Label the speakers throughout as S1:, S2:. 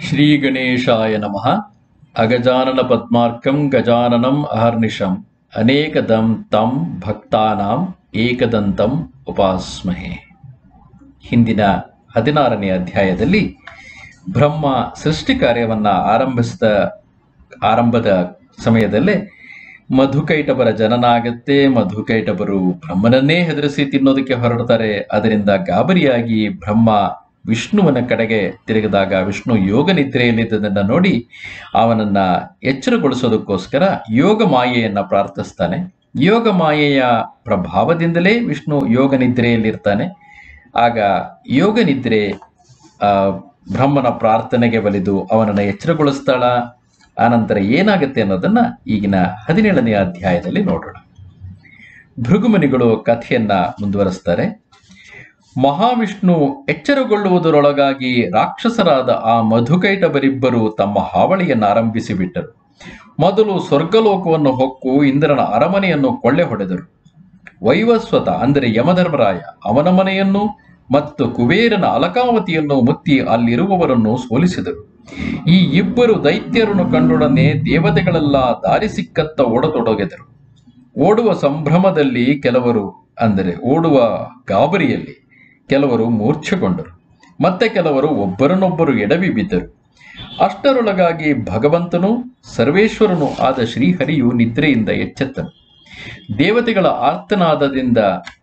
S1: ಶ್ರೀ ಗಣೇಶಾಯ ನಮಃ ಅಗಜಾನನ ಪದ್ಮಾರ್ಕಂ ಗಜಾನನಂ ಅಹರ್ನಿಶಂ ಅನೇಕದಂ ತಂ ಭಕ್ತಾನಾಂ ಏಕದಂತಂ ಉಪಾಸ್ಮಹೆ ಹಿಂದಿನ ಹದಿನಾರನೇ ಅಧ್ಯಾಯದಲ್ಲಿ ಬ್ರಹ್ಮ ಸೃಷ್ಟಿ ಕಾರ್ಯವನ್ನ ಆರಂಭಿಸಿದ ಆರಂಭದ ಸಮಯದಲ್ಲೇ ಮಧುಕೈಟಬರ ಜನನ ಆಗತ್ತೆ ಮಧುಕೈಟಬರು ಬ್ರಹ್ಮನನ್ನೇ ಹೆದರಿಸಿ ತಿನ್ನೋದಕ್ಕೆ ಹೊರಡ್ತಾರೆ ಅದರಿಂದ ಗಾಬರಿಯಾಗಿ ಬ್ರಹ್ಮ ವಿಷ್ಣುವನ ಕಡೆಗೆ ತಿರುಗಿದಾಗ ವಿಷ್ಣು ಯೋಗ ನಿದ್ರೆಯಲ್ಲಿದ್ದದನ್ನ ನೋಡಿ ಅವನನ್ನ ಎಚ್ಚರಗೊಳಿಸೋದಕ್ಕೋಸ್ಕರ ಯೋಗ ಮಾಯೆಯನ್ನ ಪ್ರಾರ್ಥಿಸ್ತಾನೆ ಯೋಗ ಮಾಯೆಯ ಪ್ರಭಾವದಿಂದಲೇ ವಿಷ್ಣು ಯೋಗ ನಿದ್ರೆಯಲ್ಲಿರ್ತಾನೆ ಆಗ ಯೋಗ ನಿದ್ರೆ ಆ ಬ್ರಹ್ಮನ ಪ್ರಾರ್ಥನೆಗೆ ಬಲಿದು ಅವನನ್ನ ಎಚ್ಚರಗೊಳಿಸ್ತಾಳ ಆನಂತರ ಏನಾಗುತ್ತೆ ಅನ್ನೋದನ್ನ ಈಗಿನ ಹದಿನೇಳನೆಯ ಅಧ್ಯಾಯದಲ್ಲಿ ನೋಡೋಣ ಭೃಗುಮುನಿಗಳು ಕಥೆಯನ್ನ ಮುಂದುವರಿಸ್ತಾರೆ ಮಹಾವಿಷ್ಣು ಎಚ್ಚರಗೊಳ್ಳುವುದರೊಳಗಾಗಿ ರಾಕ್ಷಸರಾದ ಆ ಮಧುಕೈಟಬರಿಬ್ಬರು ತಮ್ಮ ಹಾವಳಿಯನ್ನು ಆರಂಭಿಸಿ ಬಿಟ್ಟರು ಮೊದಲು ಸ್ವರ್ಗಲೋಕವನ್ನು ಹೊಕ್ಕು ಇಂದ್ರನ ಅರಮನೆಯನ್ನು ಕೊಳ್ಳೆ ಹೊಡೆದರು ವೈವಸ್ವತ ಅಂದರೆ ಯಮಧರ್ಮರಾಯ ಅವನ ಮನೆಯನ್ನು ಮತ್ತು ಕುಬೇರನ ಅಲಕಾವತಿಯನ್ನು ಮುತ್ತಿ ಅಲ್ಲಿರುವವರನ್ನು ಸೋಲಿಸಿದರು ಈ ಇಬ್ಬರು ದೈತ್ಯರನ್ನು ಕಂಡೊಡನೆ ದೇವತೆಗಳೆಲ್ಲ ದಾರಿ ಸಿಕ್ಕತ್ತ ಓಡತೊಡಗಿದರು ಓಡುವ ಸಂಭ್ರಮದಲ್ಲಿ ಕೆಲವರು ಅಂದರೆ ಓಡುವ ಗಾಬರಿಯಲ್ಲಿ ಕೆಲವರು ಮೂರ್ಛೆಗೊಂಡರು ಮತ್ತೆ ಕೆಲವರು ಒಬ್ಬರನ್ನೊಬ್ಬರು ಎಡವಿ ಬಿದ್ದರು ಅಷ್ಟರೊಳಗಾಗಿ ಭಗವಂತನು ಸರ್ವೇಶ್ವರನು ಆದ ಶ್ರೀಹರಿಯು ನಿದ್ರೆಯಿಂದ ಎಚ್ಚೆತ್ತನು ದೇವತೆಗಳ ಆರ್ತನಾದದಿಂದ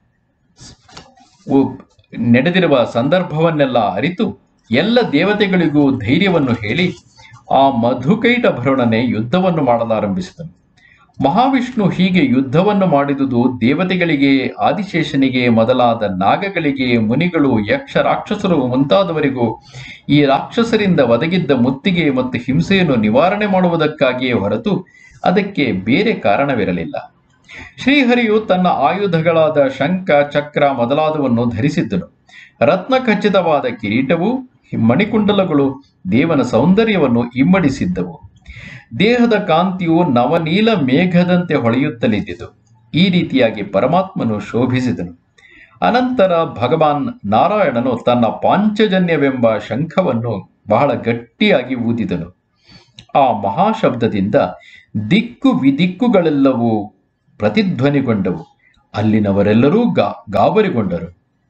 S1: ಉ- ನಡೆದಿರುವ ಸಂದರ್ಭವನ್ನೆಲ್ಲ ಅರಿತು ಎಲ್ಲ ದೇವತೆಗಳಿಗೂ ಧೈರ್ಯವನ್ನು ಹೇಳಿ ಆ ಮಧುಕೈಟ ಭರಣನೆ ಯುದ್ಧವನ್ನು ಮಾಡಲಾರಂಭಿಸಿದನು ಮಹಾವಿಷ್ಣು ಹೀಗೆ ಯುದ್ಧವನ್ನು ಮಾಡಿದುದು ದೇವತೆಗಳಿಗೆ ಆದಿಶೇಷನಿಗೆ ಮೊದಲಾದ ನಾಗಗಳಿಗೆ ಮುನಿಗಳು ಯಕ್ಷ ರಾಕ್ಷಸರು ಮುಂತಾದವರಿಗೂ ಈ ರಾಕ್ಷಸರಿಂದ ಒದಗಿದ್ದ ಮುತ್ತಿಗೆ ಮತ್ತು ಹಿಂಸೆಯನ್ನು ನಿವಾರಣೆ ಮಾಡುವುದಕ್ಕಾಗಿಯೇ ಹೊರತು ಅದಕ್ಕೆ ಬೇರೆ ಕಾರಣವಿರಲಿಲ್ಲ ಶ್ರೀಹರಿಯು ತನ್ನ ಆಯುಧಗಳಾದ ಶಂಖ ಚಕ್ರ ಮೊದಲಾದವನ್ನು ಧರಿಸಿದ್ದನು ರತ್ನ ಖಚಿತವಾದ ಕಿರೀಟವು ಮಣಿಕುಂಡಲಗಳು ದೇವನ ಸೌಂದರ್ಯವನ್ನು ಇಮ್ಮಡಿಸಿದ್ದವು ದೇಹದ ಕಾಂತಿಯು ನವನೀಲ ಮೇಘದಂತೆ ಹೊಳೆಯುತ್ತಲಿದ್ದಿತು ಈ ರೀತಿಯಾಗಿ ಪರಮಾತ್ಮನು ಶೋಭಿಸಿದನು ಅನಂತರ ಭಗವಾನ್ ನಾರಾಯಣನು ತನ್ನ ಪಾಂಚಜನ್ಯವೆಂಬ ಶಂಖವನ್ನು ಬಹಳ ಗಟ್ಟಿಯಾಗಿ ಊದಿದನು ಆ ಮಹಾಶಬ್ದದಿಂದ ದಿಕ್ಕು ವಿದಿಕ್ಕುಗಳೆಲ್ಲವೂ ಪ್ರತಿಧ್ವನಿಗೊಂಡವು ಅಲ್ಲಿನವರೆಲ್ಲರೂ ಗಾ ಗಾಬರಿಗೊಂಡರು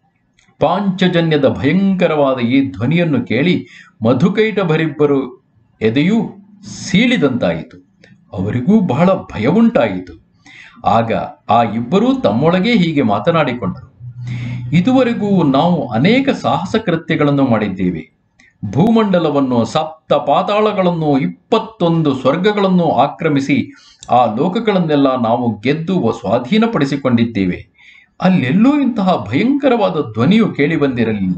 S1: ಪಾಂಚಜನ್ಯದ ಭಯಂಕರವಾದ ಈ ಧ್ವನಿಯನ್ನು ಕೇಳಿ ಮಧುಕೈಟಭರಿಬ್ಬರು ಎದೆಯೂ ಸೀಳಿದಂತಾಯಿತು ಅವರಿಗೂ ಬಹಳ ಭಯವುಂಟಾಯಿತು ಆಗ ಆ ಇಬ್ಬರೂ ತಮ್ಮೊಳಗೆ ಹೀಗೆ ಮಾತನಾಡಿಕೊಂಡರು ಇದುವರೆಗೂ ನಾವು ಅನೇಕ ಸಾಹಸ ಕೃತ್ಯಗಳನ್ನು ಮಾಡಿದ್ದೇವೆ ಭೂಮಂಡಲವನ್ನು ಸಪ್ತ ಪಾತಾಳಗಳನ್ನು ಇಪ್ಪತ್ತೊಂದು ಸ್ವರ್ಗಗಳನ್ನು ಆಕ್ರಮಿಸಿ ಆ ಲೋಕಗಳನ್ನೆಲ್ಲ ನಾವು ಗೆದ್ದು ಸ್ವಾಧೀನಪಡಿಸಿಕೊಂಡಿದ್ದೇವೆ ಅಲ್ಲೆಲ್ಲೂ ಇಂತಹ ಭಯಂಕರವಾದ ಧ್ವನಿಯು ಕೇಳಿ ಬಂದಿರಲಿಲ್ಲ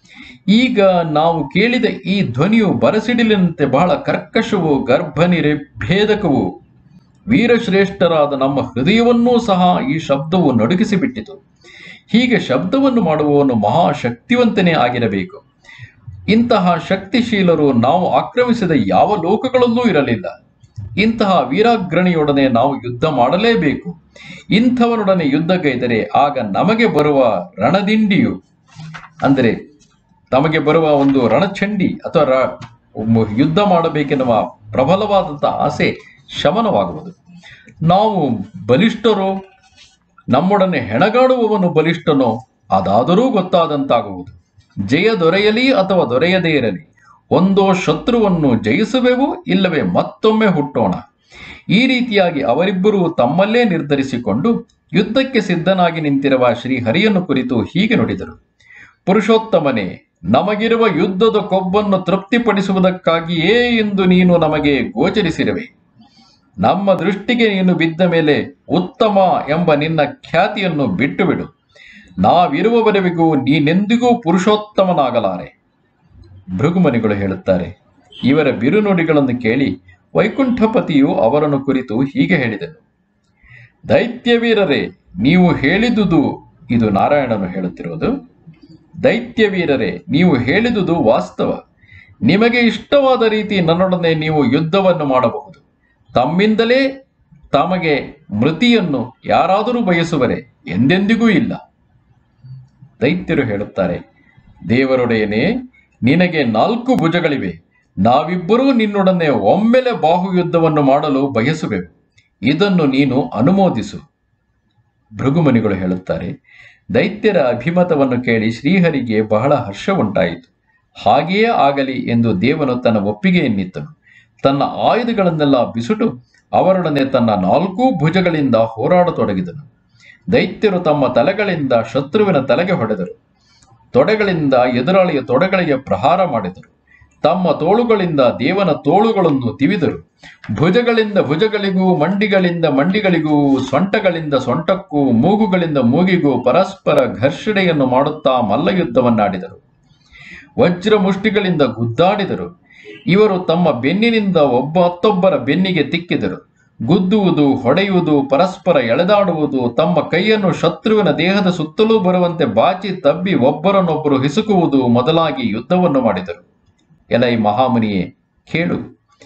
S1: ಈಗ ನಾವು ಕೇಳಿದ ಈ ಧ್ವನಿಯು ಬರಸಿಡಿಲಿನಂತೆ ಬಹಳ ಕರ್ಕಶವೂ ಗರ್ಭನಿರೆ ಭೇದಕವು ವೀರಶ್ರೇಷ್ಠರಾದ ನಮ್ಮ ಹೃದಯವನ್ನೂ ಸಹ ಈ ಶಬ್ದವು ನಡುಗಿಸಿಬಿಟ್ಟಿತು ಹೀಗೆ ಶಬ್ದವನ್ನು ಮಾಡುವವನು ಮಹಾಶಕ್ತಿವಂತನೇ ಆಗಿರಬೇಕು ಇಂತಹ ಶಕ್ತಿಶೀಲರು ನಾವು ಆಕ್ರಮಿಸಿದ ಯಾವ ಲೋಕಗಳಲ್ಲೂ ಇರಲಿಲ್ಲ ಇಂತಹ ವೀರಾಗ್ರಣಿಯೊಡನೆ ನಾವು ಯುದ್ಧ ಮಾಡಲೇಬೇಕು ಇಂಥವನೊಡನೆ ಯುದ್ಧಗೈದರೆ ಆಗ ನಮಗೆ ಬರುವ ರಣದಿಂಡಿಯು ಅಂದರೆ ತಮಗೆ ಬರುವ ಒಂದು ರಣಚಂಡಿ ಅಥವಾ ರ- ಒಮ್ಮೆ ಯುದ್ಧ ಮಾಡಬೇಕೆನ್ನುವ ಪ್ರಬಲವಾದಂತಹ ಆಸೆ ಶಮನವಾಗುವುದು ನಾವು ಬಲಿಷ್ಠರೋ ನಮ್ಮೊಡನೆ ಹೆಣಗಾಡುವವನು ಬಲಿಷ್ಠನೋ ಅದಾದರೂ ಗೊತ್ತಾದಂತಾಗುವುದು ಜಯ ದೊರೆಯಲಿ ಅಥವಾ ದೊರೆಯದೇ ಇರಲಿ ಒಂದೋ ಶತ್ರುವನ್ನು ಜಯಿಸುವೆವು ಇಲ್ಲವೇ ಮತ್ತೊಮ್ಮೆ ಹುಟ್ಟೋಣ ಈ ರೀತಿಯಾಗಿ ಅವರಿಬ್ಬರೂ ತಮ್ಮಲ್ಲೇ ನಿರ್ಧರಿಸಿಕೊಂಡು ಯುದ್ಧಕ್ಕೆ ಸಿದ್ಧನಾಗಿ ನಿಂತಿರುವ ಶ್ರೀ ಹರಿಯನ್ನು ಕುರಿತು ಹೀಗೆ ನುಡಿದರು ಪುರುಷೋತ್ತಮನೇ ನಮಗಿರುವ ಯುದ್ಧದ ಕೊಬ್ಬನ್ನು ತೃಪ್ತಿಪಡಿಸುವುದಕ್ಕಾಗಿಯೇ ಎಂದು ನೀನು ನಮಗೆ ಗೋಚರಿಸಿರುವೆ ನಮ್ಮ ದೃಷ್ಟಿಗೆ ನೀನು ಬಿದ್ದ ಮೇಲೆ ಉತ್ತಮ ಎಂಬ ನಿನ್ನ ಖ್ಯಾತಿಯನ್ನು ಬಿಟ್ಟು ಬಿಡು ನಾವಿರುವವರೆವಿಗೂ ನೀನೆಂದಿಗೂ ಪುರುಷೋತ್ತಮನಾಗಲಾರೆ ಭೃಗುಮನಿಗಳು ಹೇಳುತ್ತಾರೆ ಇವರ ಬಿರುನುಡಿಗಳನ್ನು ಕೇಳಿ ವೈಕುಂಠಪತಿಯು ಅವರನ್ನು ಕುರಿತು ಹೀಗೆ ಹೇಳಿದನು ದೈತ್ಯವೀರರೇ ನೀವು ಹೇಳಿದುದು ಇದು ನಾರಾಯಣನು ಹೇಳುತ್ತಿರುವುದು ದೈತ್ಯವೀರರೇ ನೀವು ಹೇಳಿದುದು ವಾಸ್ತವ ನಿಮಗೆ ಇಷ್ಟವಾದ ರೀತಿ ನನ್ನೊಡನೆ ನೀವು ಯುದ್ಧವನ್ನು ಮಾಡಬಹುದು ತಮ್ಮಿಂದಲೇ ತಮಗೆ ಮೃತಿಯನ್ನು ಯಾರಾದರೂ ಬಯಸುವರೆ ಎಂದೆಂದಿಗೂ ಇಲ್ಲ ದೈತ್ಯರು ಹೇಳುತ್ತಾರೆ ದೇವರೊಡೆಯನೇ ನಿನಗೆ ನಾಲ್ಕು ಭುಜಗಳಿವೆ ನಾವಿಬ್ಬರೂ ನಿನ್ನೊಡನೆ ಒಮ್ಮೆಲೆ ಬಾಹುಯುದ್ಧವನ್ನು ಮಾಡಲು ಬಯಸುವೆವು ಇದನ್ನು ನೀನು ಅನುಮೋದಿಸು ಭೃಗುಮುನಿಗಳು ಹೇಳುತ್ತಾರೆ ದೈತ್ಯರ ಅಭಿಮತವನ್ನು ಕೇಳಿ ಶ್ರೀಹರಿಗೆ ಬಹಳ ಹರ್ಷ ಉಂಟಾಯಿತು ಹಾಗೆಯೇ ಆಗಲಿ ಎಂದು ದೇವನು ತನ್ನ ಒಪ್ಪಿಗೆಯನ್ನಿತ್ತನು ತನ್ನ ಆಯುಧಗಳನ್ನೆಲ್ಲ ಬಿಸುಟು ಅವರೊಡನೆ ತನ್ನ ನಾಲ್ಕೂ ಭುಜಗಳಿಂದ ಹೋರಾಡತೊಡಗಿದನು ದೈತ್ಯರು ತಮ್ಮ ತಲೆಗಳಿಂದ ಶತ್ರುವಿನ ತಲೆಗೆ ಹೊಡೆದರು ತೊಡೆಗಳಿಂದ ಎದುರಾಳಿಯ ತೊಡೆಗಳಿಗೆ ಪ್ರಹಾರ ಮಾಡಿದರು ತಮ್ಮ ತೋಳುಗಳಿಂದ ದೇವನ ತೋಳುಗಳನ್ನು ತಿವಿದರು ಭುಜಗಳಿಂದ ಭುಜಗಳಿಗೂ ಮಂಡಿಗಳಿಂದ ಮಂಡಿಗಳಿಗೂ ಸೊಂಟಗಳಿಂದ ಸೊಂಟಕ್ಕೂ ಮೂಗುಗಳಿಂದ ಮೂಗಿಗೂ ಪರಸ್ಪರ ಘರ್ಷಣೆಯನ್ನು ಮಾಡುತ್ತಾ ಮಲ್ಲಯುದ್ಧವನ್ನಾಡಿದರು ವಜ್ರ ಮುಷ್ಟಿಗಳಿಂದ ಗುದ್ದಾಡಿದರು ಇವರು ತಮ್ಮ ಬೆನ್ನಿನಿಂದ ಒಬ್ಬ ಮತ್ತೊಬ್ಬರ ಬೆನ್ನಿಗೆ ತಿಕ್ಕಿದರು ಗುದ್ದುವುದು ಹೊಡೆಯುವುದು ಪರಸ್ಪರ ಎಳೆದಾಡುವುದು ತಮ್ಮ ಕೈಯನ್ನು ಶತ್ರುವಿನ ದೇಹದ ಸುತ್ತಲೂ ಬರುವಂತೆ ಬಾಚಿ ತಬ್ಬಿ ಒಬ್ಬರನ್ನೊಬ್ಬರು ಹಿಸುಕುವುದು ಮೊದಲಾಗಿ ಯುದ್ಧವನ್ನು ಮಾಡಿದರು ಎಲೈ ಮಹಾಮುನಿಯೇ ಕೇಳು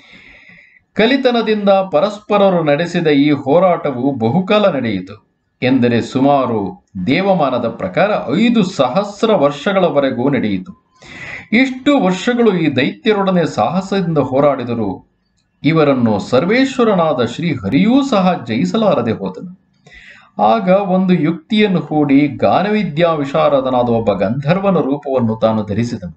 S1: ಕಲಿತನದಿಂದ ಪರಸ್ಪರರು ನಡೆಸಿದ ಈ ಹೋರಾಟವು ಬಹುಕಾಲ ನಡೆಯಿತು ಎಂದರೆ ಸುಮಾರು ದೇವಮಾನದ ಪ್ರಕಾರ ಐದು ಸಹಸ್ರ ವರ್ಷಗಳವರೆಗೂ ನಡೆಯಿತು ಇಷ್ಟು ವರ್ಷಗಳು ಈ ದೈತ್ಯರೊಡನೆ ಸಾಹಸದಿಂದ ಹೋರಾಡಿದರು ಇವರನ್ನು ಸರ್ವೇಶ್ವರನಾದ ಶ್ರೀ ಹರಿಯೂ ಸಹ ಜಯಿಸಲಾರದೆ ಹೋದನು ಆಗ ಒಂದು ಯುಕ್ತಿಯನ್ನು ಹೂಡಿ ಗಾನವಿದ್ಯಾ ವಿಶಾರದನಾದ ಒಬ್ಬ ಗಂಧರ್ವನ ರೂಪವನ್ನು ತಾನು ಧರಿಸಿದನು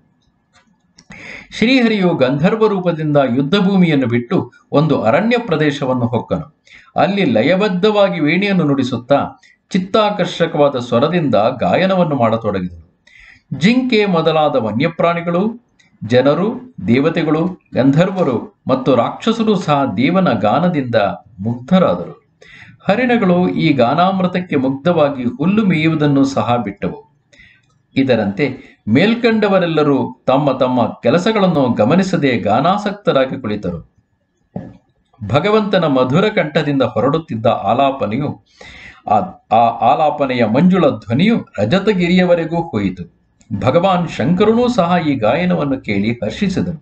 S1: ಶ್ರೀಹರಿಯು ಗಂಧರ್ವ ರೂಪದಿಂದ ಯುದ್ಧ ಭೂಮಿಯನ್ನು ಬಿಟ್ಟು ಒಂದು ಅರಣ್ಯ ಪ್ರದೇಶವನ್ನು ಹೊಕ್ಕನು ಅಲ್ಲಿ ಲಯಬದ್ಧವಾಗಿ ವೇಣಿಯನ್ನು ನುಡಿಸುತ್ತಾ ಚಿತ್ತಾಕರ್ಷಕವಾದ ಸ್ವರದಿಂದ ಗಾಯನವನ್ನು ಮಾಡತೊಡಗಿದನು ಜಿಂಕೆ ಮೊದಲಾದ ವನ್ಯಪ್ರಾಣಿಗಳು ಜನರು ದೇವತೆಗಳು ಗಂಧರ್ವರು ಮತ್ತು ರಾಕ್ಷಸರು ಸಹ ದೇವನ ಗಾನದಿಂದ ಮುಗ್ಧರಾದರು ಹರಿಣಗಳು ಈ ಗಾನಾಮೃತಕ್ಕೆ ಮುಗ್ಧವಾಗಿ ಹುಲ್ಲು ಮೇಯುವುದನ್ನು ಸಹ ಬಿಟ್ಟವು ಇದರಂತೆ ಮೇಲ್ಕಂಡವರೆಲ್ಲರೂ ತಮ್ಮ ತಮ್ಮ ಕೆಲಸಗಳನ್ನು ಗಮನಿಸದೆ ಗಾನಾಸಕ್ತರಾಗಿ ಕುಳಿತರು ಭಗವಂತನ ಮಧುರ ಕಂಠದಿಂದ ಹೊರಡುತ್ತಿದ್ದ ಆಲಾಪನೆಯು ಆ ಆ ಆಲಾಪನೆಯ ಮಂಜುಳ ಧ್ವನಿಯು ರಜತಗಿರಿಯವರೆಗೂ ಹೋಯಿತು ಭಗವಾನ್ ಶಂಕರನೂ ಸಹ ಈ ಗಾಯನವನ್ನು ಕೇಳಿ ಹರ್ಷಿಸಿದನು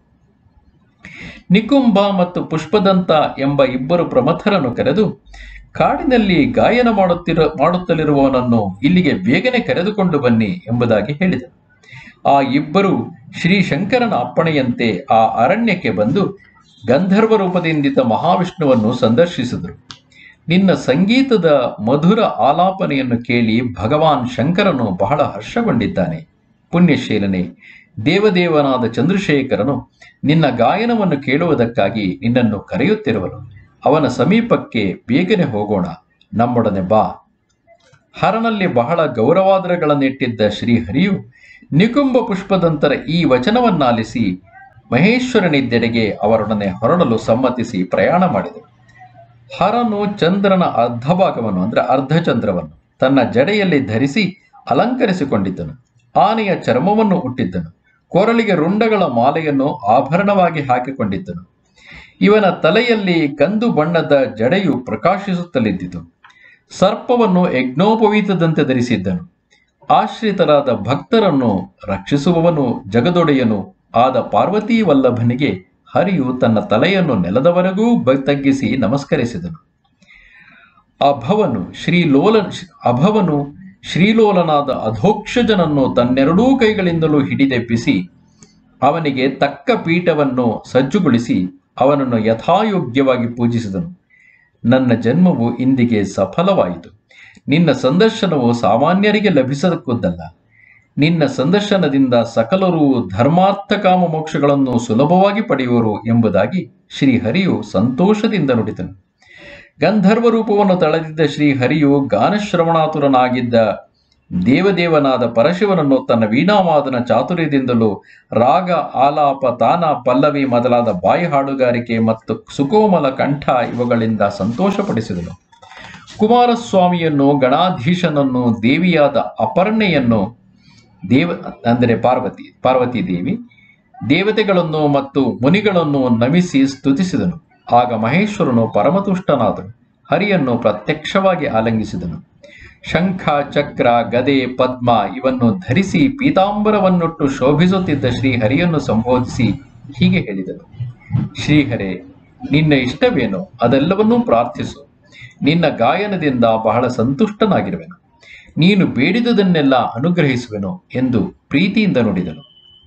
S1: ನಿಕುಂಭ ಮತ್ತು ಪುಷ್ಪದಂತ ಎಂಬ ಇಬ್ಬರು ಪ್ರಮಥರನ್ನು ಕರೆದು ಕಾಡಿನಲ್ಲಿ ಗಾಯನ ಮಾಡುತ್ತಿರ ಮಾಡುತ್ತಲಿರುವವನನ್ನು ಇಲ್ಲಿಗೆ ಬೇಗನೆ ಕರೆದುಕೊಂಡು ಬನ್ನಿ ಎಂಬುದಾಗಿ ಹೇಳಿದನು ಆ ಇಬ್ಬರು ಶ್ರೀ ಶಂಕರನ ಅಪ್ಪಣೆಯಂತೆ ಆ ಅರಣ್ಯಕ್ಕೆ ಬಂದು ಗಂಧರ್ವ ರೂಪದಿಂದಿದ್ದ ಮಹಾವಿಷ್ಣುವನ್ನು ಸಂದರ್ಶಿಸಿದರು ನಿನ್ನ ಸಂಗೀತದ ಮಧುರ ಆಲಾಪನೆಯನ್ನು ಕೇಳಿ ಭಗವಾನ್ ಶಂಕರನು ಬಹಳ ಹರ್ಷಗೊಂಡಿದ್ದಾನೆ ಪುಣ್ಯಶೀಲನೆ ದೇವದೇವನಾದ ಚಂದ್ರಶೇಖರನು ನಿನ್ನ ಗಾಯನವನ್ನು ಕೇಳುವುದಕ್ಕಾಗಿ ನಿನ್ನನ್ನು ಕರೆಯುತ್ತಿರುವನು ಅವನ ಸಮೀಪಕ್ಕೆ ಬೇಗನೆ ಹೋಗೋಣ ನಮ್ಮೊಡನೆ ಬಾ ಹರನಲ್ಲಿ ಬಹಳ ಗೌರವಾದರಗಳನ್ನಿಟ್ಟಿದ್ದ ಶ್ರೀಹರಿಯು ನಿಕುಂಭ ಪುಷ್ಪದಂತರ ಈ ವಚನವನ್ನಾಲಿಸಿ ಮಹೇಶ್ವರನಿದ್ದೆಡೆಗೆ ಅವರೊಡನೆ ಹೊರಡಲು ಸಮ್ಮತಿಸಿ ಪ್ರಯಾಣ ಮಾಡಿದರು ಹರನು ಚಂದ್ರನ ಅರ್ಧಭಾಗವನ್ನು ಅಂದ್ರೆ ಅರ್ಧಚಂದ್ರವನ್ನು ತನ್ನ ಜಡೆಯಲ್ಲಿ ಧರಿಸಿ ಅಲಂಕರಿಸಿಕೊಂಡಿದ್ದನು ಆನೆಯ ಚರ್ಮವನ್ನು ಹುಟ್ಟಿದ್ದನು ಕೊರಳಿಗೆ ರುಂಡಗಳ ಮಾಲೆಯನ್ನು ಆಭರಣವಾಗಿ ಹಾಕಿಕೊಂಡಿದ್ದನು ಇವನ ತಲೆಯಲ್ಲಿ ಕಂದು ಬಣ್ಣದ ಜಡೆಯು ಪ್ರಕಾಶಿಸುತ್ತಲಿದ್ದಿತು ಸರ್ಪವನ್ನು ಯಜ್ಞೋಪವೀತದಂತೆ ಧರಿಸಿದ್ದನು ಆಶ್ರಿತರಾದ ಭಕ್ತರನ್ನು ರಕ್ಷಿಸುವವನು ಜಗದೊಡೆಯನು ಆದ ಪಾರ್ವತೀ ವಲ್ಲಭನಿಗೆ ಹರಿಯು ತನ್ನ ತಲೆಯನ್ನು ನೆಲದವರೆಗೂ ಬ- ತಗ್ಗಿಸಿ ನಮಸ್ಕರಿಸಿದನು ಅಭವನು ಶ್ರೀಲೋಲ ಅಭವನು ಶ್ರೀಲೋಲನಾದ ಅಧೋಕ್ಷಜನನ್ನು ತನ್ನೆರಡೂ ಕೈಗಳಿಂದಲೂ ಹಿಡಿದೆಬ್ಬಿಸಿ ಅವನಿಗೆ ತಕ್ಕ ಪೀಠವನ್ನು ಸಜ್ಜುಗೊಳಿಸಿ ಅವನನ್ನು ಯಥಾಯೋಗ್ಯವಾಗಿ ಪೂಜಿಸಿದನು ನನ್ನ ಜನ್ಮವು ಇಂದಿಗೆ ಸಫಲವಾಯಿತು ನಿನ್ನ ಸಂದರ್ಶನವು ಸಾಮಾನ್ಯರಿಗೆ ಲಭಿಸದಕ್ಕುದಲ್ಲ ನಿನ್ನ ಸಂದರ್ಶನದಿಂದ ಸಕಲರು ಧರ್ಮಾರ್ಥ ಕಾಮ ಮೋಕ್ಷಗಳನ್ನು ಸುಲಭವಾಗಿ ಪಡೆಯುವರು ಎಂಬುದಾಗಿ ಶ್ರೀಹರಿಯು ಸಂತೋಷದಿಂದ ನುಡಿದನು ಗಂಧರ್ವ ರೂಪವನ್ನು ತಳೆದಿದ್ದ ಶ್ರೀಹರಿಯು ಗಾನಶ್ರವಣಾತುರನಾಗಿದ್ದ ದೇವದೇವನಾದ ಪರಶಿವನನ್ನು ತನ್ನ ವೀಣಾವಾದನ ಚಾತುರ್ಯದಿಂದಲೂ ರಾಗ ಆಲಾಪ ತಾನ ಪಲ್ಲವಿ ಮೊದಲಾದ ಬಾಯಿ ಹಾಡುಗಾರಿಕೆ ಮತ್ತು ಸುಕೋಮಲ ಕಂಠ ಇವುಗಳಿಂದ ಸಂತೋಷಪಡಿಸಿದನು ಕುಮಾರಸ್ವಾಮಿಯನ್ನು ಗಣಾಧೀಶನನ್ನು ದೇವಿಯಾದ ಅಪರ್ಣೆಯನ್ನು ದೇವ ಅಂದರೆ ಪಾರ್ವತಿ ಪಾರ್ವತಿ ದೇವಿ ದೇವತೆಗಳನ್ನು ಮತ್ತು ಮುನಿಗಳನ್ನು ನಮಿಸಿ ಸ್ತುತಿಸಿದನು ಆಗ ಮಹೇಶ್ವರನು ಪರಮತುಷ್ಟನಾದನು ಹರಿಯನ್ನು ಪ್ರತ್ಯಕ್ಷವಾಗಿ ಆಲಂಗಿಸಿದನು ಶಂಖ ಚಕ್ರ ಗದೆ ಪದ್ಮ ಇವನ್ನು ಧರಿಸಿ ಪೀತಾಂಬರವನ್ನುಟ್ಟು ಶೋಭಿಸುತ್ತಿದ್ದ ಶ್ರೀಹರಿಯನ್ನು ಸಂಬೋಧಿಸಿ ಹೀಗೆ ಹೇಳಿದನು ಶ್ರೀಹರೇ ನಿನ್ನ ಇಷ್ಟವೇನೋ ಅದೆಲ್ಲವನ್ನೂ ಪ್ರಾರ್ಥಿಸು ನಿನ್ನ ಗಾಯನದಿಂದ ಬಹಳ ಸಂತುಷ್ಟನಾಗಿರುವೆನು ನೀನು ಬೇಡಿದುದನ್ನೆಲ್ಲ ಅನುಗ್ರಹಿಸುವೆನು ಎಂದು ಪ್ರೀತಿಯಿಂದ ನುಡಿದನು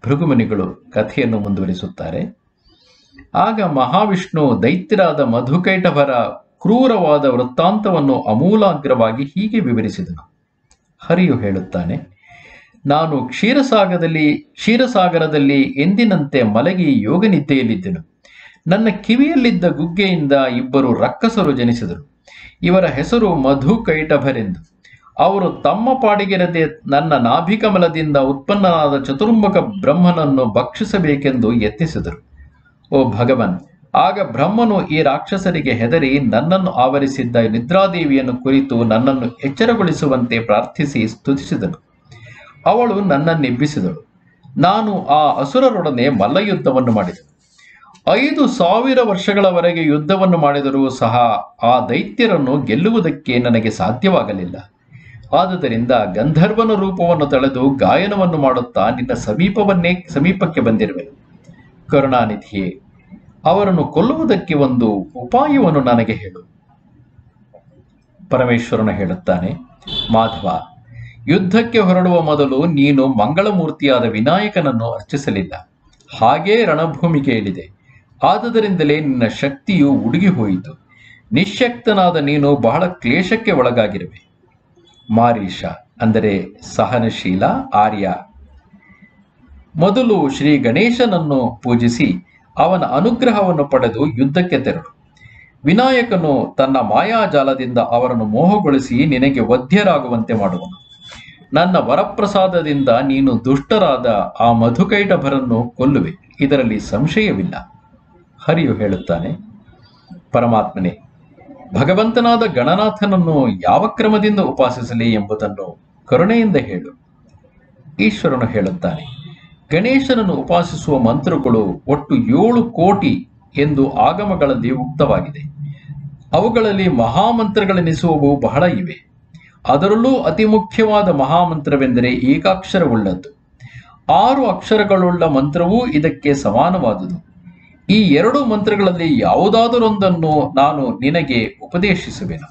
S1: ಭೃಗುಮುನಿಗಳು ಕಥೆಯನ್ನು ಮುಂದುವರಿಸುತ್ತಾರೆ ಆಗ ಮಹಾವಿಷ್ಣು ದೈತ್ಯರಾದ ಮಧುಕೈಟಭರ ಕ್ರೂರವಾದ ವೃತ್ತಾಂತವನ್ನು ಅಮೂಲಾಗ್ರವಾಗಿ ಹೀಗೆ ವಿವರಿಸಿದನು ಹರಿಯು ಹೇಳುತ್ತಾನೆ ನಾನು ಕ್ಷೀರಸಾಗರದಲ್ಲಿ ಕ್ಷೀರಸಾಗರದಲ್ಲಿ ಎಂದಿನಂತೆ ಮಲಗಿ ಯೋಗನಿದ್ದೆಯಲ್ಲಿದ್ದೆನು ನನ್ನ ಕಿವಿಯಲ್ಲಿದ್ದ ಗುಗ್ಗೆಯಿಂದ ಇಬ್ಬರು ರಕ್ಕಸರು ಜನಿಸಿದರು ಇವರ ಹೆಸರು ಮಧು ಕೈಟಭರೆಂದು ಅವರು ತಮ್ಮ ಪಾಡಿಗೆರದೆ ನನ್ನ ನಾಭಿಕಮಲದಿಂದ ಉತ್ಪನ್ನನಾದ ಚತುರ್ಮುಖ ಬ್ರಹ್ಮನನ್ನು ಭಕ್ಷಿಸಬೇಕೆಂದು ಯತ್ನಿಸಿದರು ಓ ಭಗವನ್ ಆಗ ಬ್ರಹ್ಮನು ಈ ರಾಕ್ಷಸರಿಗೆ ಹೆದರಿ ನನ್ನನ್ನು ಆವರಿಸಿದ್ದ ನಿದ್ರಾದೇವಿಯನ್ನು ಕುರಿತು ನನ್ನನ್ನು ಎಚ್ಚರಗೊಳಿಸುವಂತೆ ಪ್ರಾರ್ಥಿಸಿ ಸ್ತುತಿಸಿದನು ಅವಳು ನನ್ನನ್ನೆಬ್ಬಿಸಿದಳು ನಾನು ಆ ಅಸುರರೊಡನೆ ಮಲ್ಲಯುದ್ಧವನ್ನು ಮಾಡಿದೆನು ಐದು ಸಾವಿರ ವರ್ಷಗಳವರೆಗೆ ಯುದ್ಧವನ್ನು ಮಾಡಿದರೂ ಸಹ ಆ ದೈತ್ಯರನ್ನು ಗೆಲ್ಲುವುದಕ್ಕೆ ನನಗೆ ಸಾಧ್ಯವಾಗಲಿಲ್ಲ ಆದುದರಿಂದ ಗಂಧರ್ವನ ರೂಪವನ್ನು ತಳೆದು ಗಾಯನವನ್ನು ಮಾಡುತ್ತಾ ನಿನ್ನ ಸಮೀಪವನ್ನೇ ಸಮೀಪಕ್ಕೆ ಬಂದಿರುವೆ ಕರುಣಾನಿಧಿಯೇ ಅವರನ್ನು ಕೊಲ್ಲುವುದಕ್ಕೆ ಒಂದು ಉಪಾಯವನ್ನು ನನಗೆ ಹೇಳು ಪರಮೇಶ್ವರನು ಹೇಳುತ್ತಾನೆ ಮಾಧವ ಯುದ್ಧಕ್ಕೆ ಹೊರಡುವ ಮೊದಲು ನೀನು ಮಂಗಳಮೂರ್ತಿಯಾದ ವಿನಾಯಕನನ್ನು ಅರ್ಚಿಸಲಿಲ್ಲ ಹಾಗೇ ರಣಭೂಮಿಗೆ ಇಳಿದೆ ಆದುದರಿಂದಲೇ ನಿನ್ನ ಶಕ್ತಿಯು ಉಡುಗಿ ಹೋಯಿತು ನಿಶ್ಶಕ್ತನಾದ ನೀನು ಬಹಳ ಕ್ಲೇಶಕ್ಕೆ ಒಳಗಾಗಿರುವೆ ಮಾರೀಷ ಅಂದರೆ ಸಹನಶೀಲ ಆರ್ಯ ಮೊದಲು ಶ್ರೀ ಗಣೇಶನನ್ನು ಪೂಜಿಸಿ ಅವನ ಅನುಗ್ರಹವನ್ನು ಪಡೆದು ಯುದ್ಧಕ್ಕೆ ತೆರಳು ವಿನಾಯಕನು ತನ್ನ ಮಾಯಾಜಾಲದಿಂದ ಅವರನ್ನು ಮೋಹಗೊಳಿಸಿ ನಿನಗೆ ವಧ್ಯರಾಗುವಂತೆ ಮಾಡುವನು ನನ್ನ ವರಪ್ರಸಾದದಿಂದ ನೀನು ದುಷ್ಟರಾದ ಆ ಮಧುಕೈಟಭರನ್ನು ಕೊಲ್ಲುವೆ ಇದರಲ್ಲಿ ಸಂಶಯವಿಲ್ಲ ಹರಿಯು ಹೇಳುತ್ತಾನೆ ಪರಮಾತ್ಮನೇ ಭಗವಂತನಾದ ಗಣನಾಥನನ್ನು ಯಾವ ಕ್ರಮದಿಂದ ಉಪಾಸಿಸಲಿ ಎಂಬುದನ್ನು ಕರುಣೆಯಿಂದ ಹೇಳು ಈಶ್ವರನು ಹೇಳುತ್ತಾನೆ ಗಣೇಶನನ್ನು ಉಪಾಸಿಸುವ ಮಂತ್ರಗಳು ಒಟ್ಟು ಏಳು ಕೋಟಿ ಎಂದು ಆಗಮಗಳಲ್ಲಿ ಉಕ್ತವಾಗಿದೆ ಅವುಗಳಲ್ಲಿ ಮಹಾಮಂತ್ರಗಳೆನಿಸುವವು ಬಹಳ ಇವೆ ಅದರಲ್ಲೂ ಅತಿ ಮುಖ್ಯವಾದ ಮಹಾಮಂತ್ರವೆಂದರೆ ಏಕಾಕ್ಷರವುಳ್ಳದ್ದು ಆರು ಅಕ್ಷರಗಳುಳ್ಳ ಮಂತ್ರವೂ ಇದಕ್ಕೆ ಸಮಾನವಾದುದು ಈ ಎರಡು ಮಂತ್ರಗಳಲ್ಲಿ ಯಾವುದಾದರೊಂದನ್ನು ನಾನು ನಿನಗೆ ಉಪದೇಶಿಸುವೆನು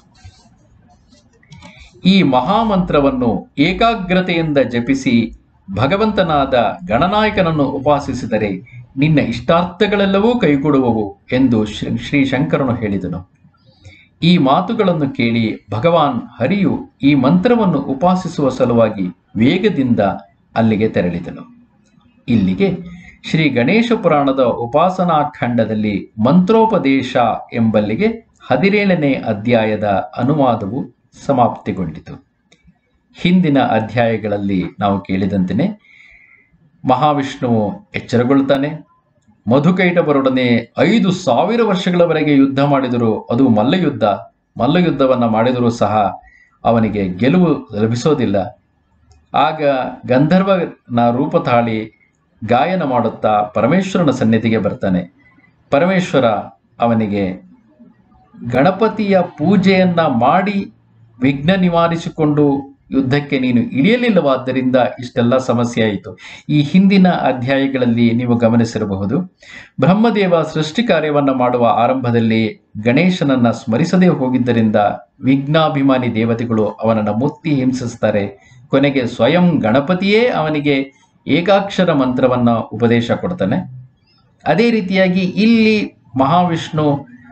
S1: ಈ ಮಹಾಮಂತ್ರವನ್ನು ಏಕಾಗ್ರತೆಯಿಂದ ಜಪಿಸಿ ಭಗವಂತನಾದ ಗಣನಾಯಕನನ್ನು ಉಪಾಸಿಸಿದರೆ ನಿನ್ನ ಇಷ್ಟಾರ್ಥಗಳೆಲ್ಲವೂ ಕೈಗೂಡುವವು ಎಂದು ಶ್ರೀ ಶ್ರೀ ಶಂಕರನು ಹೇಳಿದನು ಈ ಮಾತುಗಳನ್ನು ಕೇಳಿ ಭಗವಾನ್ ಹರಿಯು ಈ ಮಂತ್ರವನ್ನು ಉಪಾಸಿಸುವ ಸಲುವಾಗಿ ವೇಗದಿಂದ ಅಲ್ಲಿಗೆ ತೆರಳಿದನು ಇಲ್ಲಿಗೆ ಶ್ರೀ ಗಣೇಶ ಪುರಾಣದ ಉಪಾಸನಾ ಖಂಡದಲ್ಲಿ ಮಂತ್ರೋಪದೇಶ ಎಂಬಲ್ಲಿಗೆ ಹದಿನೇಳನೇ ಅಧ್ಯಾಯದ ಅನುವಾದವು ಸಮಾಪ್ತಿಗೊಂಡಿತು ಹಿಂದಿನ ಅಧ್ಯಾಯಗಳಲ್ಲಿ ನಾವು ಕೇಳಿದಂತೆಯೇ ಮಹಾವಿಷ್ಣುವು ಎಚ್ಚರಗೊಳ್ತಾನೆ ಮಧುಕೈಟಬರೊಡನೆ ಐದು ಸಾವಿರ ವರ್ಷಗಳವರೆಗೆ ಯುದ್ಧ ಮಾಡಿದರೂ ಅದು ಮಲ್ಲಯುದ್ಧ ಮಲ್ಲಯುದ್ಧವನ್ನು ಮಾಡಿದರೂ ಸಹ ಅವನಿಗೆ ಗೆಲುವು ಲಭಿಸೋದಿಲ್ಲ ಆಗ ಗಂಧರ್ವನ ರೂಪ ತಾಳಿ ಗಾಯನ ಮಾಡುತ್ತಾ ಪರಮೇಶ್ವರನ ಸನ್ನಿಧಿಗೆ ಬರ್ತಾನೆ ಪರಮೇಶ್ವರ ಅವನಿಗೆ ಗಣಪತಿಯ ಪೂಜೆಯನ್ನ ಮಾಡಿ ವಿಘ್ನ ನಿವಾರಿಸಿಕೊಂಡು ಯುದ್ಧಕ್ಕೆ ನೀನು ಇಳಿಯಲಿಲ್ಲವಾದ್ದರಿಂದ ಇಷ್ಟೆಲ್ಲ ಸಮಸ್ಯೆ ಆಯಿತು ಈ ಹಿಂದಿನ ಅಧ್ಯಾಯಗಳಲ್ಲಿ ನೀವು ಗಮನಿಸಿರಬಹುದು ಬ್ರಹ್ಮದೇವ ಸೃಷ್ಟಿ ಕಾರ್ಯವನ್ನು ಮಾಡುವ ಆರಂಭದಲ್ಲಿ ಗಣೇಶನನ್ನ ಸ್ಮರಿಸದೇ ಹೋಗಿದ್ದರಿಂದ ವಿಘ್ನಾಭಿಮಾನಿ ದೇವತೆಗಳು ಅವನನ್ನು ಮುತ್ತಿ ಹಿಂಸಿಸ್ತಾರೆ ಕೊನೆಗೆ ಸ್ವಯಂ ಗಣಪತಿಯೇ ಅವನಿಗೆ ಏಕಾಕ್ಷರ ಮಂತ್ರವನ್ನ ಉಪದೇಶ ಕೊಡ್ತಾನೆ ಅದೇ ರೀತಿಯಾಗಿ ಇಲ್ಲಿ ಮಹಾವಿಷ್ಣು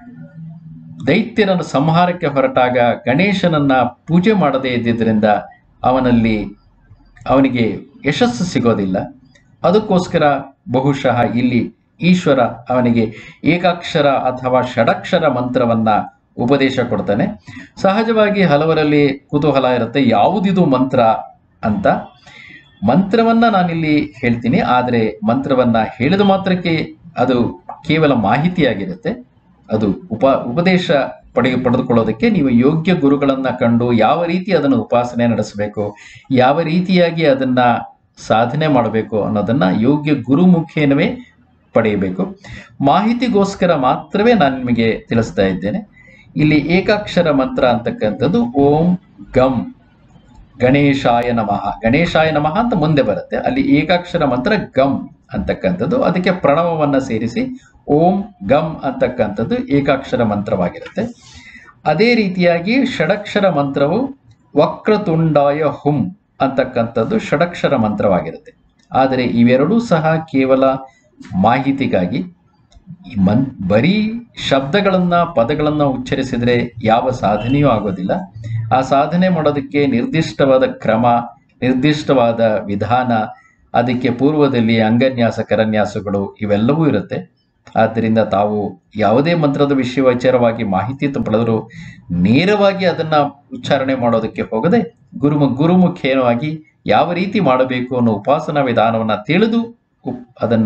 S1: ದೈತ್ಯರನ್ನು ಸಂಹಾರಕ್ಕೆ ಹೊರಟಾಗ ಗಣೇಶನನ್ನ ಪೂಜೆ ಮಾಡದೇ ಇದ್ದಿದ್ದರಿಂದ ಅವನಲ್ಲಿ ಅವನಿಗೆ ಯಶಸ್ಸು ಸಿಗೋದಿಲ್ಲ ಅದಕ್ಕೋಸ್ಕರ ಬಹುಶಃ ಇಲ್ಲಿ ಈಶ್ವರ ಅವನಿಗೆ ಏಕಾಕ್ಷರ ಅಥವಾ ಷಡಕ್ಷರ ಮಂತ್ರವನ್ನ ಉಪದೇಶ ಕೊಡ್ತಾನೆ ಸಹಜವಾಗಿ ಹಲವರಲ್ಲಿ ಕುತೂಹಲ ಇರುತ್ತೆ ಯಾವುದಿದು ಮಂತ್ರ ಅಂತ ಮಂತ್ರವನ್ನ ನಾನಿಲ್ಲಿ ಹೇಳ್ತೀನಿ ಆದರೆ ಮಂತ್ರವನ್ನ ಹೇಳಿದ ಮಾತ್ರಕ್ಕೆ ಅದು ಕೇವಲ ಮಾಹಿತಿಯಾಗಿರುತ್ತೆ ಅದು ಉಪ ಉಪದೇಶ ಪಡೆಯ ಪಡೆದುಕೊಳ್ಳೋದಕ್ಕೆ ನೀವು ಯೋಗ್ಯ ಗುರುಗಳನ್ನ ಕಂಡು ಯಾವ ರೀತಿ ಅದನ್ನು ಉಪಾಸನೆ ನಡೆಸಬೇಕು ಯಾವ ರೀತಿಯಾಗಿ ಅದನ್ನ ಸಾಧನೆ ಮಾಡಬೇಕು ಅನ್ನೋದನ್ನ ಯೋಗ್ಯ ಗುರು ಮುಖೇನವೇ ಪಡೆಯಬೇಕು ಮಾಹಿತಿಗೋಸ್ಕರ ಮಾತ್ರವೇ ನಾನು ನಿಮಗೆ ತಿಳಿಸ್ತಾ ಇದ್ದೇನೆ ಇಲ್ಲಿ ಏಕಾಕ್ಷರ ಮಂತ್ರ ಅಂತಕ್ಕಂಥದ್ದು ಓಂ ಗಂ ಗಣೇಶಾಯ ನಮಃ ಗಣೇಶಾಯ ನಮಃ ಅಂತ ಮುಂದೆ ಬರುತ್ತೆ ಅಲ್ಲಿ ಏಕಾಕ್ಷರ ಮಂತ್ರ ಗಮ್ ಅಂತಕ್ಕಂಥದ್ದು ಅದಕ್ಕೆ ಪ್ರಣವವನ್ನ ಸೇರಿಸಿ ಓಂ ಗಮ್ ಅಂತಕ್ಕಂಥದ್ದು ಏಕಾಕ್ಷರ ಮಂತ್ರವಾಗಿರುತ್ತೆ ಅದೇ ರೀತಿಯಾಗಿ ಷಡಕ್ಷರ ಮಂತ್ರವು ವಕ್ರತುಂಡಾಯ ಹುಂ ಅಂತಕ್ಕಂಥದ್ದು ಷಡಕ್ಷರ ಮಂತ್ರವಾಗಿರುತ್ತೆ ಆದರೆ ಇವೆರಡೂ ಸಹ ಕೇವಲ ಮಾಹಿತಿಗಾಗಿ ಈ ಮನ್ ಬರೀ ಶಬ್ದಗಳನ್ನು ಪದಗಳನ್ನು ಉಚ್ಚರಿಸಿದರೆ ಯಾವ ಸಾಧನೆಯೂ ಆಗೋದಿಲ್ಲ ಆ ಸಾಧನೆ ಮಾಡೋದಕ್ಕೆ ನಿರ್ದಿಷ್ಟವಾದ ಕ್ರಮ ನಿರ್ದಿಷ್ಟವಾದ ವಿಧಾನ ಅದಕ್ಕೆ ಪೂರ್ವದಲ್ಲಿ ಅಂಗನ್ಯಾಸ ಕರನ್ಯಾಸಗಳು ಇವೆಲ್ಲವೂ ಇರುತ್ತೆ ಆದ್ದರಿಂದ ತಾವು ಯಾವುದೇ ಮಂತ್ರದ ವಿಷಯ ವಿಚಾರವಾಗಿ ಮಾಹಿತಿ ಪಡೆದರೂ ನೇರವಾಗಿ ಅದನ್ನ ಉಚ್ಚಾರಣೆ ಮಾಡೋದಕ್ಕೆ ಹೋಗದೆ ಗುರುಮು ಗುರುಮುಖೇನವಾಗಿ ಯಾವ ರೀತಿ ಮಾಡಬೇಕು ಅನ್ನೋ ಉಪಾಸನಾ ವಿಧಾನವನ್ನ ತಿಳಿದು ಉಪ್- ಅದನ್ನ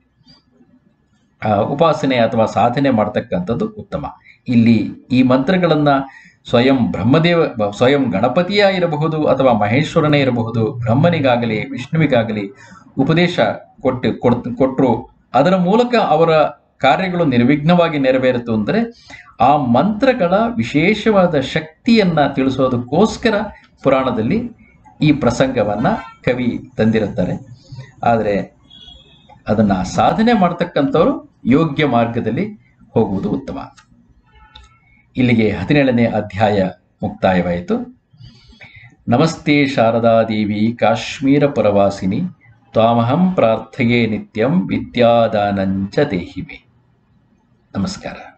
S1: ಆ, ಉಪಾಸನೆ ಅಥವಾ ಸಾಧನೆ ಮಾಡ್ತಕ್ಕಂಥದ್ದು ಉತ್ತಮ ಇಲ್ಲಿ ಈ ಮಂತ್ರಗಳನ್ನ ಸ್ವಯಂ ಬ್ರಹ್ಮದೇವ ಬ- ಸ್ವಯಂ ಗಣಪತಿಯ ಇರಬಹುದು ಅಥವಾ ಮಹೇಶ್ವರನೇ ಇರಬಹುದು ಬ್ರಹ್ಮನಿಗಾಗಲಿ ವಿಷ್ಣುವಿಗಾಗಲಿ ಉಪದೇಶ ಕೊಟ್ಟು ಕೊಡ್ ಕೊಟ್ಟರು ಅದರ ಮೂಲಕ ಅವರ ಕಾರ್ಯಗಳು ನಿರ್ವಿಘ್ನವಾಗಿ ನೆರವೇರಿತು ಅಂದರೆ ಆ ಮಂತ್ರಗಳ ವಿಶೇಷವಾದ ಶಕ್ತಿಯನ್ನ ತಿಳಿಸೋದಕ್ಕೋಸ್ಕರ ಪುರಾಣದಲ್ಲಿ ಈ ಪ್ರಸಂಗವನ್ನ ಕವಿ ತಂದಿರುತ್ತಾರೆ ಆದರೆ ಅದನ್ನ ಸಾಧನೆ ಮಾಡ್ತಕ್ಕಂಥವ್ರು ಯೋಗ್ಯ ಮಾರ್ಗದಲ್ಲಿ ಹೋಗುವುದು ಉತ್ತಮ ಇಲ್ಲಿಗೆ ಹದಿನೇಳನೇ ಅಧ್ಯಾಯ ಮುಕ್ತಾಯವಾಯಿತು ನಮಸ್ತೆ ಶಾರದಾದೇವಿ ಕಾಶ್ಮೀರ ಪರವಾಸಿನಿ ತ್ವಾಮಹಂ ಪ್ರಾರ್ಥಯೇ ನಿತ್ಯಂ ವಿದ್ಯಾದಾನಂಚ ದೇಹಿಮೆ ನಮಸ್ಕಾರ